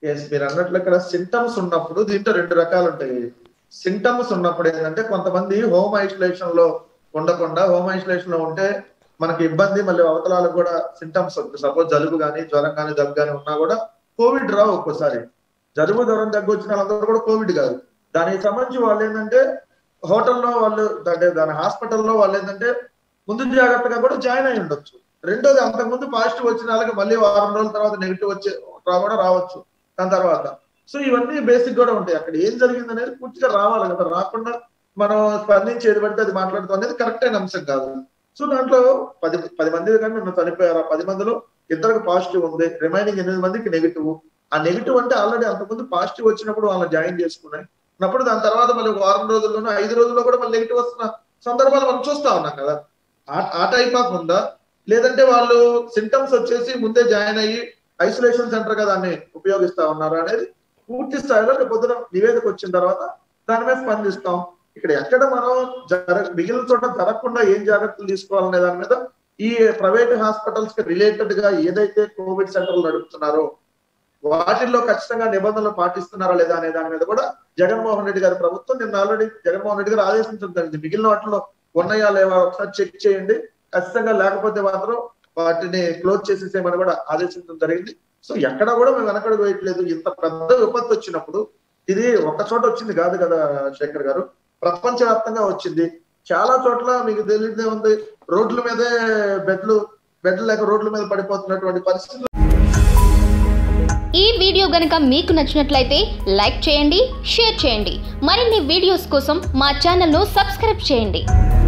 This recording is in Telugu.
ఎస్ మీరు అన్నట్లు ఇక్కడ సింటమ్స్ ఉన్నప్పుడు దీంట్లో రెండు రకాలు ఉంటాయి సింటమ్స్ ఉన్నప్పుడు ఏంటంటే కొంతమంది హోమ్ ఐసోలేషన్ లో ఉండకుండా హోమ్ ఐసోలేషన్ లో ఉంటే మనకి ఇబ్బంది మళ్ళీ అవతలాలకు కూడా సింటమ్స్ సపోజ్ జలుబు కానీ జ్వరం కానీ దగ్గు కానీ ఉన్నా కూడా కోవిడ్ రావు ఒక్కోసారి జలుబు జ్వరం దగ్గు వచ్చిన వాళ్ళందరూ కూడా కోవిడ్ కాదు దానికి సంబంధించి వాళ్ళు ఏంటంటే హోటల్లో వాళ్ళు అంటే దాని హాస్పిటల్లో వాళ్ళు ఏంటంటే ముందు జాగ్రత్తగా కూడా జాయిన్ అయి ఉండొచ్చు రెండోది అంతకుముందు పాజిటివ్ వచ్చిన వాళ్ళకి మళ్ళీ వారం రోజుల తర్వాత నెగిటివ్ వచ్చే రా- కూడా రావచ్చు దాని తర్వాత సో ఇవన్నీ బేసిక్ కూడా ఉంటాయి అక్కడ ఏం జరిగింది అనేది పూర్తిగా రావాలి కదా రాకుండా మనం స్పందించి ఏది పడితే అది మాట్లాడుతాం అనేది కరెక్ట్ అయిన అంశం కాదు సో దాంట్లో పది పది మంది కానీ నిన్న చనిపోయారు ఆ పది మందిలో ఇద్దరికి పాజిటివ్ ఉంది రిమైనింగ్ ఎనిమిది మందికి నెగిటివ్ ఆ నెగిటివ్ అంటే ఆల్రెడీ అంతకుముందు పాజిటివ్ వచ్చినప్పుడు వాళ్ళని జాయిన్ చేసుకున్నాయి అప్పుడు దాని తర్వాత మళ్ళీ ఒక వారం రోజుల్లోనూ ఐదు రోజుల్లో కూడా మళ్ళీ నెగిటివ్ వస్తున్న సందర్భాలు మనం చూస్తా ఉన్నాం కదా ఆ- ఆ టైప్ ఆఫ్ ఉందా లేదంటే వాళ్ళు సింటమ్స్ వచ్చేసి ముందే జాయిన్ అయ్యి ఐసోలేషన్ సెంటర్ గా దాన్ని ఉపయోగిస్తా ఉన్నారు అనేది పూర్తి స్థాయిలో రేపు పొద్దున నివేదిక వచ్చిన తర్వాత దాని మీద స్పందిస్తాం ఇక్కడ ఎక్కడ మనం జర మిగిలిన చోట జరగకుండా ఏం జాగ్రత్తలు తీసుకోవాలనే దాని మీద ఈ ప్రైవేట్ హాస్పిటల్స్ కి రిలేటెడ్ గా ఏదైతే కోవిడ్ సెంటర్లు నడుపుతున్నారో వాటిల్లో ఖచ్చితంగా నిబంధనలు పాటిస్తున్నారా లేదా అనే దాని మీద కూడా జగన్మోహన్ రెడ్డి గారి ప్రభుత్వం నిన్న ఆల్రెడీ జగన్మోహన్ రెడ్డి గారు ఆదేశించడం జరిగింది మిగిలిన వాటిలో ఉన్నాయా లేవా ఒకసారి చెక్ చేయండి ఖచ్చితంగా లేకపోతే మాత్రం వాటిని క్లోజ్ చేసేసేయమని కూడా ఆదేశించడం జరిగింది సో ఎక్కడ కూడా మేము వెనకడుగు వేయట్లేదు ఇంత పెద్ద విపత్తు వచ్చినప్పుడు ఇది ఒక చోట వచ్చింది కాదు కదా శేఖర్ గారు ప్రపంచవ్యాప్తంగా వచ్చింది చాలా చోట్ల మీకు తెలియదే ఉంది రోడ్ల మీదే బెడ్లు బెడ్లు లేక రోడ్ల మీద పడిపోతున్నటువంటి పరిస్థితులు ఈ వీడియో గనుక మీకు నచ్చినట్లయితే లైక్ చేయండి షేర్ చేయండి మరిన్ని వీడియోస్ కోసం మా ఛానల్ను సబ్స్క్రైబ్ చేయండి